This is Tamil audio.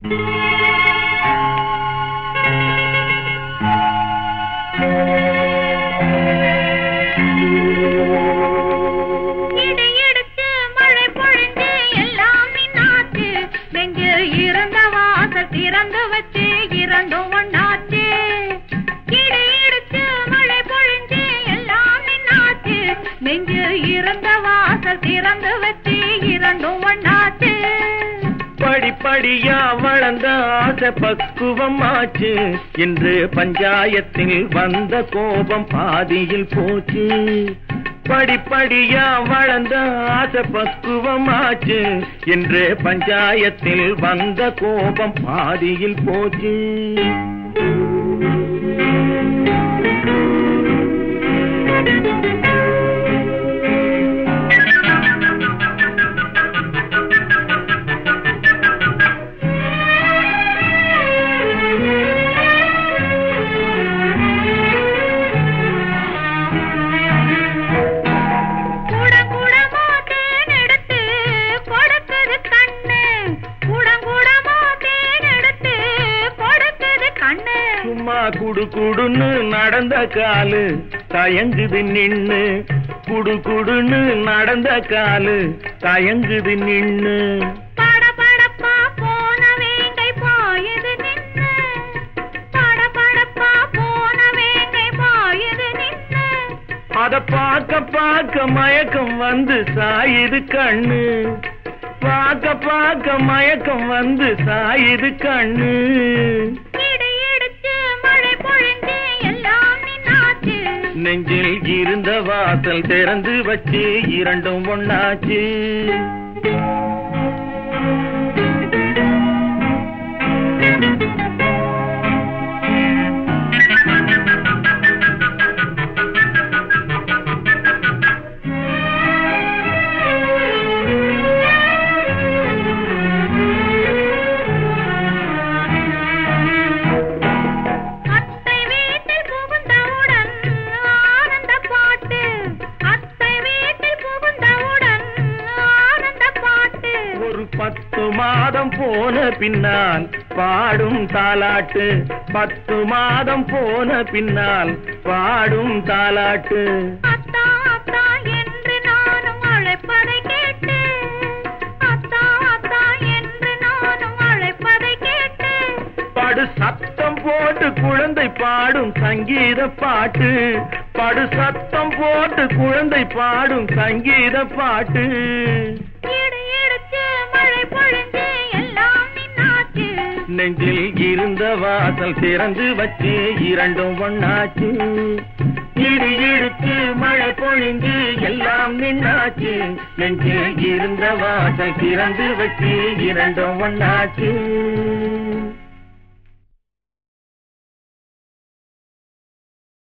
இடியிடிச்சு மழை பொழிஞ்சு எல்லாம் நின்னாச்சு நெஞ்சு இறந்த வாசல் திறந்து வச்சு இரண்டும் ஒண்ணாச்சு இடியிடிச்சு மழை பொழிஞ்சு எல்லாம் நின்னாச்சு நெஞ்சு இறந்த வாசல் திறந்து வச்சு இரண்டும் ஒண்ணாச்சு படிப்படியா வளர்ந்த ஆசை பக்குவம் ஆச்சு இன்று பஞ்சாயத்தில் வந்த கோபம் பாதியில் போச்சு படிப்படியா வளர்ந்த ஆசை பக்குவம் ஆச்சு இன்று பஞ்சாயத்தில் வந்த கோபம் பாதியில் போச்சு குடங்குடமா தேன் எடுத்து கொடுக்குது கண்ணு குடங்குடமா தேன் எடுத்து கொடுக்குது கண்ணு சும்மா குடு குடுன்னு நடந்த காலு தயங்குது நின்னு குடு குடுன்னு நடந்த காலு தயங்குது நின்னு படபடப்பா போன வேங்கை பாயுது நின்னு படபடப்பா போன வேங்கை பாயுது நின்னு அத பார்க்க பார்க்க மயக்கம் வந்து சாயுது கண்ணு பார்க்க பார்க்க மயக்கம் வந்து சாயுது கண்ணு இடி இடிச்சு மழை பொழிஞ்சு எல்லாம் நின்னாச்சு நெஞ்சில் இருந்த வாசல் திறந்து வச்சு இரண்டும் ஒண்ணாச்சு அத்தை வீட்டில் புகுந்தவுடன் ஆனந்த பாட்டு அத்தை வீட்டில் புகுந்தவுடன் ஆனந்த பாட்டு ஒரு பத்து மாதம் போன பின்னால் பாடும் தாலாட்டு பத்து மாதம் போன பின்னால் பாடும் தாலாட்டு அத்தா அத்தா என்று நானும் அழைப்பதை கேட்டு அத்தா அத்தா என்று நானும் அழைப்பதை கேட்டு படு சத்தம் போட்டு குழந்தை பாடும் சங்கீத பாட்டு படு சத்தம் போட்டு குழந்தை பாடும் சங்கீத பாட்டு இடி இடிச்சு மழை பொழிஞ்சு எல்லாம் நின்னாச்சு நெஞ்சில் இருந்த வாசல் திறந்து வச்சு இரண்டும் ஒண்ணாச்சு இடி இடிச்சு மழை பொழிஞ்சு எல்லாம் நின்னாச்சு நெஞ்சில் இருந்த வாசல் திறந்து வச்சு இரண்டும் ஒண்ணாச்சு